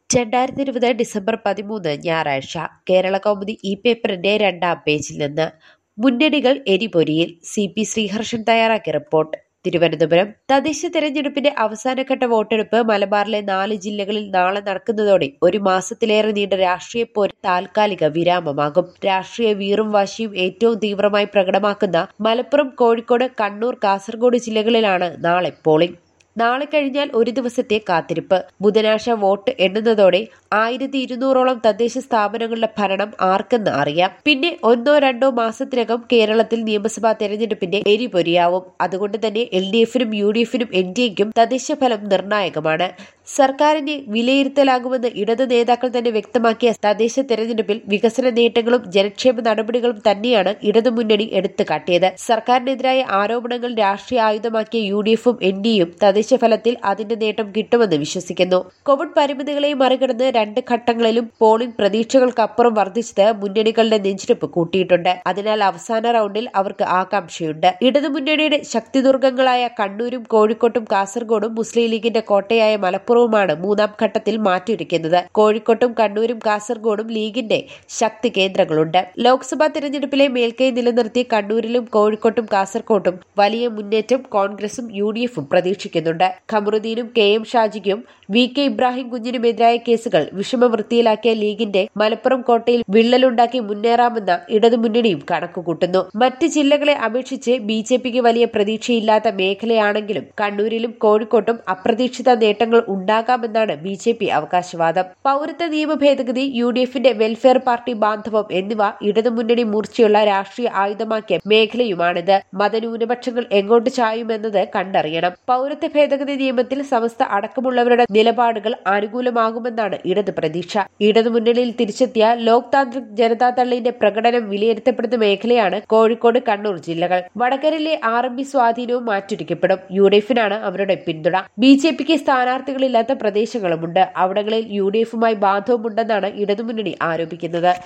രണ്ടായിരത്തി ഇരുപത് ഡിസംബർ പതിമൂന്ന് ഞായറാഴ്ച കേരള കൗമുദി ഈ പേപ്പറിന്റെ രണ്ടാം പേജിൽ നിന്ന് മുന്നണികൾ എരിപൊരിയിൽ സി പി ശ്രീഹർഷൻ തയ്യാറാക്കിയ റിപ്പോർട്ട് തിരുവനന്തപുരം തദ്ദേശ തെരഞ്ഞെടുപ്പിന്റെ അവസാനഘട്ട വോട്ടെടുപ്പ് മലബാറിലെ നാല് ജില്ലകളിൽ നാളെ നടക്കുന്നതോടെ ഒരു മാസത്തിലേറെ നീണ്ട രാഷ്ട്രീയ പോര് താൽക്കാലിക വിരാമമാകും രാഷ്ട്രീയ വീറും വാശിയും ഏറ്റവും തീവ്രമായി പ്രകടമാക്കുന്ന മലപ്പുറം കോഴിക്കോട് കണ്ണൂർ കാസർഗോഡ് ജില്ലകളിലാണ് നാളെ പോളിംഗ് നാളെ കഴിഞ്ഞാൽ ഒരു ദിവസത്തെ കാത്തിരിപ്പ് ബുധനാഴ്ച വോട്ട് എണ്ണുന്നതോടെ ആയിരത്തി ഇരുന്നൂറോളം തദ്ദേശ സ്ഥാപനങ്ങളുടെ ഭരണം ആർക്കെന്ന് അറിയാം പിന്നെ ഒന്നോ രണ്ടോ മാസത്തിനകം കേരളത്തിൽ നിയമസഭാ തെരഞ്ഞെടുപ്പിന്റെ എരിപൊരിയാവും അതുകൊണ്ട് തന്നെ എൽ ഡി എഫിനും യു ഡി എഫിനും എൻ ഡി എക്കും തദ്ദേശ ഫലം നിർണായകമാണ് സർക്കാരിന്റെ വിലയിരുത്തലാകുമെന്ന് ഇടത് നേതാക്കൾ തന്നെ വ്യക്തമാക്കിയ തദ്ദേശ തെരഞ്ഞെടുപ്പിൽ വികസന നേട്ടങ്ങളും ജനക്ഷേമ നടപടികളും തന്നെയാണ് ഇടതുമുന്നണി എടുത്തു കാട്ടിയത് സർക്കാരിനെതിരായ ആരോപണങ്ങൾ രാഷ്ട്രീയ ആയുധമാക്കിയ യു ഡി എഫും എൻ ഡി എയും തദ്ദേശ ഫലത്തിൽ അതിന്റെ നേട്ടം കിട്ടുമെന്ന് വിശ്വസിക്കുന്നു കോവിഡ് പരിമിതികളെ മറികടന്ന് രണ്ട് ഘട്ടങ്ങളിലും പോളിംഗ് പ്രതീക്ഷകൾക്കപ്പുറം വർദ്ധിച്ചത് മുന്നണികളുടെ നെഞ്ചിടിപ്പ് കൂട്ടിയിട്ടുണ്ട് അതിനാൽ അവസാന റൗണ്ടിൽ അവർക്ക് ആകാംക്ഷയുണ്ട് ഇടതുമുന്നണിയുടെ ശക്തിദുർഗങ്ങളായ കണ്ണൂരും കോഴിക്കോട്ടും കാസർഗോഡും മുസ്ലിം ലീഗിന്റെ കോട്ടയായ മലപ്പുറവുമാണ് മൂന്നാം ഘട്ടത്തിൽ മാറ്റിയൊരുക്കുന്നത് കോഴിക്കോട്ടും കണ്ണൂരും കാസർഗോഡും ലീഗിന്റെ ശക്തി കേന്ദ്രങ്ങളുണ്ട് ലോക്സഭാ തെരഞ്ഞെടുപ്പിലെ മേൽക്കൈ നിലനിർത്തി കണ്ണൂരിലും കോഴിക്കോട്ടും കാസർകോട്ടും വലിയ മുന്നേറ്റം കോൺഗ്രസും യു ഡി എഫും പ്രതീക്ഷിക്കുന്നുണ്ട് ഖമറുദ്ദീനും കെ എം ഷാജിക്കും വി കെ ഇബ്രാഹിം കുഞ്ഞിനുമെതിരായ കേസുകൾ വിഷമവൃത്തിയിലാക്കിയ ലീഗിന്റെ മലപ്പുറം കോട്ടയിൽ വിള്ളലുണ്ടാക്കി മുന്നേറാമെന്ന ഇടതുമുന്നണിയും കണക്കുകൂട്ടുന്നു മറ്റ് ജില്ലകളെ അപേക്ഷിച്ച് ബി ജെ പിക്ക് വലിയ പ്രതീക്ഷയില്ലാത്ത മേഖലയാണെങ്കിലും കണ്ണൂരിലും കോഴിക്കോട്ടും അപ്രതീക്ഷിത നേട്ടങ്ങൾ ഉണ്ടാകാമെന്നാണ് ബി ജെ പി അവകാശവാദം പൌരത്വ നിയമ ഭേദഗതി യു ഡി എഫിന്റെ വെൽഫെയർ പാർട്ടി ബാന്ധവം എന്നിവ ഇടതുമുന്നണി മൂർച്ചയുള്ള രാഷ്ട്രീയ ആയുധമാക്കിയ മേഖലയുമാണിത് മതന്യൂനപക്ഷങ്ങൾ എങ്ങോട്ട് ചായുമെന്നത് കണ്ടറിയണം പൌരത്വ ഭേദഗതി നിയമത്തിൽ സമസ്ത അടക്കമുള്ളവരുടെ നിലപാടുകൾ അനുകൂലമാകുമെന്നാണ് ഇടത് പ്രതീക്ഷ ഇടതുമുന്നണിയിൽ തിരിച്ചെത്തിയ ലോക് താന്ത്രിക് ജനതാദളിന്റെ പ്രകടനം വിലയിരുത്തപ്പെടുന്ന മേഖലയാണ് കോഴിക്കോട് കണ്ണൂർ ജില്ലകൾ വടകരയിലെ ആർ എം പി സ്വാധീനവും മാറ്റൊരുക്കപ്പെടും യു ഡി എഫിനാണ് അവരുടെ പിന്തുണ ബി ജെ പിക്ക് സ്ഥാനാർത്ഥികളില്ലാത്ത പ്രദേശങ്ങളുമുണ്ട് അവിടങ്ങളിൽ യു ഡി എഫുമായി ബാധവുമുണ്ടെന്നാണ് ഇടതുമുന്നണി ആരോപിക്കുന്നത്